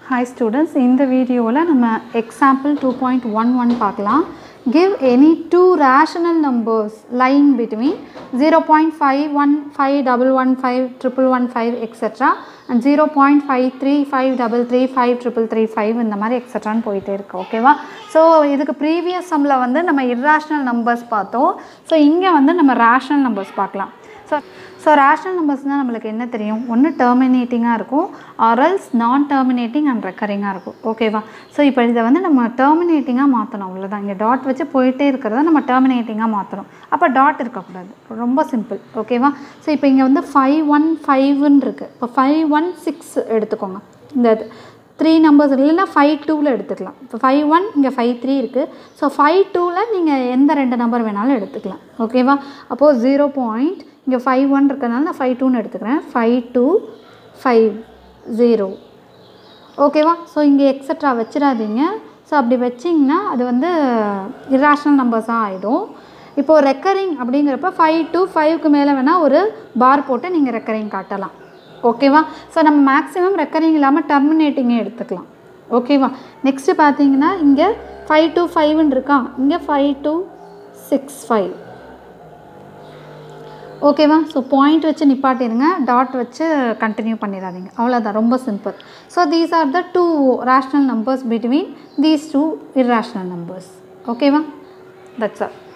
hi students இந்த வீடியோவில் நம்ம example two point one one பார்க்கலாம் give any two rational numbers line between zero point five one five double one five triple one five etcetera and zero point five three five double three five triple three five இந்த மாதிரி எக்ஸெட்ரான்னு போயிட்டே இருக்கு ஓகேவா so இதுக்கு previous சம்மில் வந்து நம்ம irrational numbers பார்த்தோம் ஸோ இங்கே வந்து நம்ம ரேஷனல் நம்பர்ஸ் பார்க்கலாம் ஸோ ஸோ ரேஷனல் நம்பர்ஸ்னால் நம்மளுக்கு என்ன தெரியும் ஒன்று டெர்மினேட்டிங்காக இருக்கும் ஆரல்ஸ் நான் டெர்மினேட்டிங் அண்ட் ரெக்கரிங்காக இருக்கும் ஓகேவா ஸோ இப்போ இதை வந்து நம்ம டெர்மினேட்டிங்காக மாற்றணும் அவ்வளோதான் இங்கே டாட் வச்சு போயிட்டே இருக்கிறத நம்ம டெர்மினேட்டிங்காக மாற்றணும் அப்போ டாட் இருக்கக்கூடாது ரொம்ப சிம்பிள் ஓகேவா ஸோ இப்போ இங்கே வந்து ஃபைவ் ஒன் ஃபைவ்னு இருக்குது இப்போ ஃபைவ் ஒன் சிக்ஸ் எடுத்துக்கோங்க இந்த இது த்ரீ நம்பர்ஸ் இல்லைன்னா ஃபைவ் டூவில் எடுத்துக்கலாம் இப்போ ஃபைவ் ஒன் இங்கே ஃபைவ் த்ரீ இருக்குது ஸோ ஃபைவ் டூவில் நீங்கள் எந்த ரெண்டு நம்பர் வேணாலும் எடுத்துக்கலாம் ஓகேவா அப்போது ஜீரோ பாயிண்ட் இங்கே ஃபைவ் ஒன் இருக்கிறதுனால நான் ஃபைவ் டூன்னு எடுத்துக்கிறேன் ஃபைவ் டூ ஃபைவ் ஜீரோ ஓகேவா ஸோ இங்கே எக்ஸட்ரா வச்சிடாதீங்க ஸோ அப்படி வச்சிங்கன்னா அது வந்து இராஷனல் நம்பர்ஸாக ஆகிடும் இப்போது ரெக்கரிங் அப்படிங்கிறப்ப ஃபைவ் டு ஃபைவ்க்கு மேலே வேணால் ஒரு பார் போட்டு நீங்கள் ரெக்கரிங் காட்டலாம் ஓகேவா ஸோ நம்ம மேக்ஸிமம் ரெக்கரிங் இல்லாமல் டெர்மினேட்டிங்கே எடுத்துக்கலாம் ஓகேவா நெக்ஸ்ட்டு பார்த்தீங்கன்னா இங்கே ஃபைவ் டு ஃபைவ்னு இருக்கா இங்கே ஃபைவ் டு சிக்ஸ் ஃபைவ் ஓகேவா ஸோ பாயிண்ட் வச்சு நிப்பாட்டிடுங்க டாட் வச்சு கண்டினியூ பண்ணிடாதீங்க அவ்வளோதான் ரொம்ப simple so these are the two rational numbers between these two irrational numbers ஓகேவா தட்ஸ் ஆல்